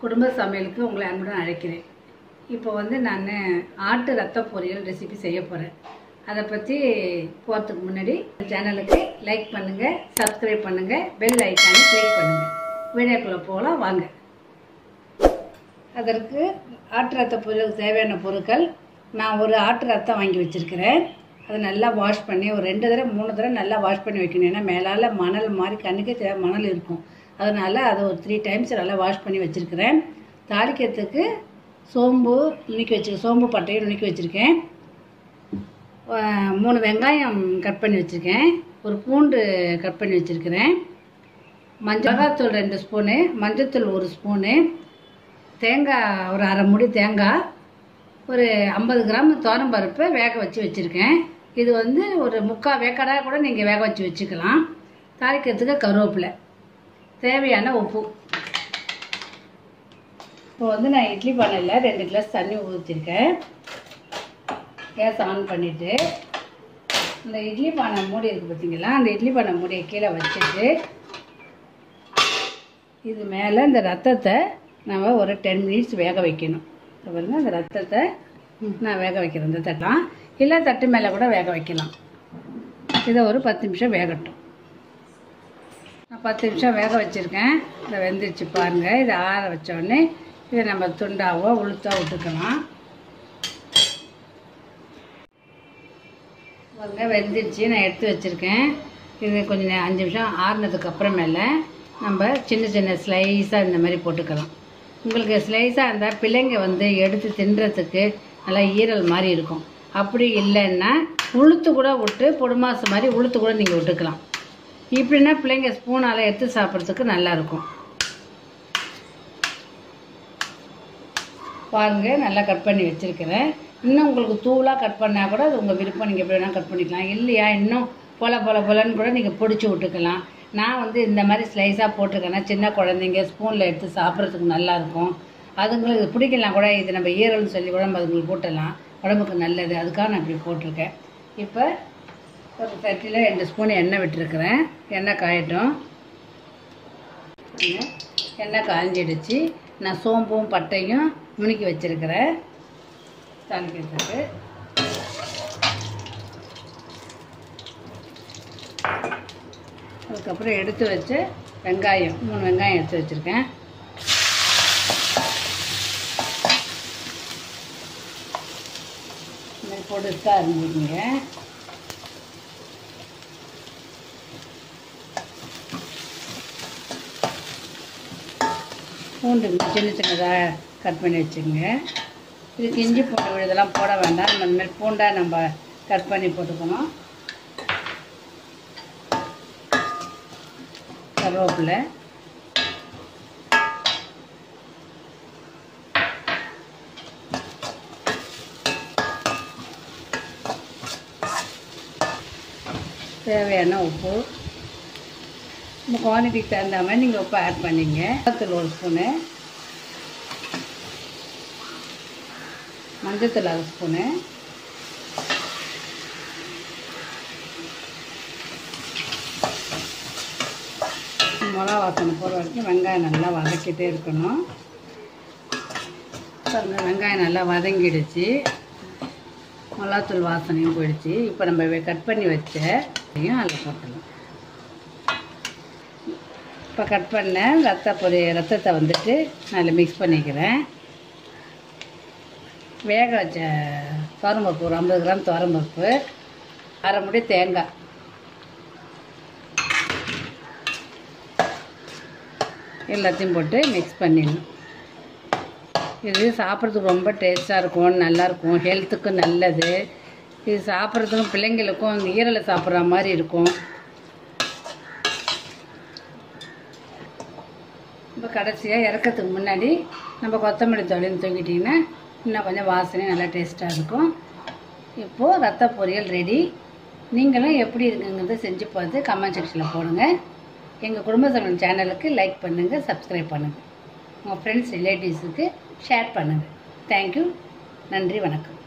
குடும்ப சமையலுக்கு உங்களை அன்புடன் அழைக்கிறேன் இப்போ வந்து நான் ஆட்டு ரத்த பொரியல் ரெசிபி செய்ய போகிறேன் அதை பற்றி போகிறதுக்கு முன்னாடி சேனலுக்கு லைக் பண்ணுங்கள் சப்ஸ்கிரைப் பண்ணுங்கள் பெல் ஐக்கானை கிளிக் பண்ணுங்கள் வீடியோக்குள்ளே போகலாம் வாங்க அதற்கு ஆட்டு ரத்த பொரியலுக்கு தேவையான பொருட்கள் நான் ஒரு ஆட்டு ரத்தம் வாங்கி வச்சுருக்கிறேன் அதை நல்லா வாஷ் பண்ணி ஒரு ரெண்டு தடவை மூணு தடவை நல்லா வாஷ் பண்ணி வைக்கணும் ஏன்னா மேலால் மணல் மாதிரி கண்ணுக்கே தேவை மணல் இருக்கும் அதனால் அதை ஒரு த்ரீ டைம்ஸ் நல்லா வாஷ் பண்ணி வச்சுருக்கிறேன் தாளிக்கிறதுக்கு சோம்பு நுணுக்கி வச்சு சோம்பு பட்டையும் நுணுக்கி வச்சுருக்கேன் மூணு வெங்காயம் கட் பண்ணி வச்சுருக்கேன் ஒரு பூண்டு கட் பண்ணி வச்சுருக்கிறேன் மஞ்சள் ரெண்டு ஸ்பூனு மஞ்சத்தூள் ஒரு ஸ்பூனு தேங்காய் ஒரு அரை முடி தேங்காய் ஒரு ஐம்பது கிராம் பருப்பை வேக வச்சு வச்சுருக்கேன் இது வந்து ஒரு முக்கால் வேக்கடாக கூட நீங்கள் வேக வச்சு வச்சுக்கலாம் தாளிக்கிறதுக்கு கருவேப்பிலை தேவையான உப்பு இப்போ வந்து நான் இட்லி பானையில் ரெண்டு கிளாஸ் தண்ணி ஊற்றிருக்கேன் கேஸ் ஆன் பண்ணிவிட்டு இந்த இட்லி பானை மூடி இருக்குது பார்த்தீங்களா அந்த இட்லி பானை மூடியை கீழே வச்சுட்டு இது மேலே இந்த ரத்தத்தை நம்ம ஒரு டென் மினிட்ஸ் வேக வைக்கணும் இப்போ பாருங்க அந்த ரத்தத்தை நான் வேக வைக்கிறேன் இந்த தட்டலாம் இல்லை தட்டு மேலே கூட வேக வைக்கலாம் இதை ஒரு பத்து நிமிஷம் வேகட்டும் நான் பத்து நிமிஷம் வேக வச்சுருக்கேன் இதை வெந்துருச்சு பாருங்கள் இதை ஆற வச்சோடனே இதை நம்ம துண்டாவோ உளுத்தோ விட்டுக்கலாம் பாருங்க வெந்துருச்சு நான் எடுத்து வச்சுருக்கேன் இது கொஞ்சம் நே- அஞ்சு நிமிஷம் ஆறுனதுக்கு அப்புறமேல நம்ம சின்ன சின்ன ஸ்லைஸாக இந்த மாதிரி போட்டுக்கலாம் உங்களுக்கு ஸ்லைஸாக இருந்தால் பிள்ளைங்க வந்து எடுத்து தின்றதுக்கு நல்லா ஈரல் மாதிரி இருக்கும் அப்படி இல்லைன்னா உளுத்து கூட விட்டு பொடுமாசு மாதிரி உளுத்து கூட நீங்கள் விட்டுக்கலாம் இப்படின்னா பிள்ளைங்க ஸ்பூனால் எடுத்து சாப்பிட்றதுக்கு நல்லாயிருக்கும் பாருங்க நல்லா கட் பண்ணி வச்சுருக்கிறேன் இன்னும் உங்களுக்கு தூளாக கட் பண்ணால் கூட அது உங்கள் விருப்பம் நீங்கள் எப்படி வேணால் கட் பண்ணிக்கலாம் இல்லையா இன்னும் பொல பொல பொலன்னு கூட நீங்கள் பிடிச்சி விட்டுக்கலாம் நான் வந்து இந்த மாதிரி ஸ்லைஸாக போட்டிருக்கேன்னா சின்ன குழந்தைங்க ஸ்பூனில் எடுத்து சாப்பிட்றதுக்கு நல்லாயிருக்கும் அதுங்களுக்கு பிடிக்கலாம் கூட இது நம்ம ஈரல்னு சொல்லி கூட நம்ம அதுங்களுக்கு போட்டலாம் உடம்புக்கு நல்லது அதுக்காக நான் இப்படி போட்டிருக்கேன் இப்போ ஒரு தட்டியில் ரெண்டு ஸ்பூன் எண்ணெய் விட்டுருக்குறேன் எண்ணெய் காயட்டும் பாருங்க, எண்ணெய் காய்ஞ்சிடுச்சு நான் சோம்பும் பட்டையும் நுணுக்கி வச்சிருக்கிறேன் தாளிக்கிறதுக்கு அதுக்கப்புறம் எடுத்து வச்ச வெங்காயம் மூணு வெங்காயம் எடுத்து வச்சுருக்கேன் இந்த மாதிரி பொடுசாக இருந்துக்குங்க பூண்டு சின்ன சின்னதாக கட் பண்ணி வச்சுக்கோங்க இதுக்கு இஞ்சி பூண்டு விழுதெல்லாம் போட வேண்டாம் நம்ம இந்த மாதிரி பூண்டாக நம்ம கட் பண்ணி போட்டுக்கணும் கருவேப்பிலை தேவையான உப்பு நம்ம குவான்டிட்டிக்கு தகுந்த மாதிரி நீங்கள் உப்பு ஆட் பண்ணிங்க மஞ்சத்தூள் ஒரு ஸ்பூனு மஞ்சத்தூள் அரை ஸ்பூனு மிளகா வாசனை போகிற வரைக்கும் வெங்காயம் நல்லா வதக்கிட்டே இருக்கணும் பாருங்க வெங்காயம் நல்லா வதங்கிடுச்சு மிளகாத்தூள் வாசனையும் போயிடுச்சு இப்போ நம்ம கட் பண்ணி வச்ச இதையும் அதில் போட்டுடலாம் இப்போ கட் பண்ண ரத்த பொரி ரத்தத்தை வந்துட்டு நான் அதில் மிக்ஸ் பண்ணிக்கிறேன் வேக வச்ச துவரம்பருப்பு ஒரு ஐம்பது கிராம் துவரம்பருப்பு அரை முடி தேங்காய் எல்லாத்தையும் போட்டு மிக்ஸ் பண்ணிடணும் இது சாப்பிட்றதுக்கு ரொம்ப டேஸ்ட்டாக இருக்கும் நல்லாயிருக்கும் ஹெல்த்துக்கும் நல்லது இது சாப்பிட்றதுக்கும் பிள்ளைங்களுக்கும் ஈரலை சாப்பிட்ற மாதிரி இருக்கும் இப்போ கடைசியாக இறக்கறதுக்கு முன்னாடி நம்ம கொத்தமல்லி தொழில் தூக்கிட்டிங்கன்னா இன்னும் கொஞ்சம் வாசனை நல்லா டேஸ்ட்டாக இருக்கும் இப்போது ரத்த பொரியல் ரெடி நீங்களும் எப்படி இருக்குங்கிறத செஞ்சு பார்த்து கமெண்ட் செக்ஷனில் போடுங்க எங்கள் குடும்ப சமையல் சேனலுக்கு லைக் பண்ணுங்கள் சப்ஸ்கிரைப் பண்ணுங்கள் உங்கள் ஃப்ரெண்ட்ஸ் ரிலேட்டிவ்ஸுக்கு ஷேர் பண்ணுங்கள் தேங்க்யூ நன்றி வணக்கம்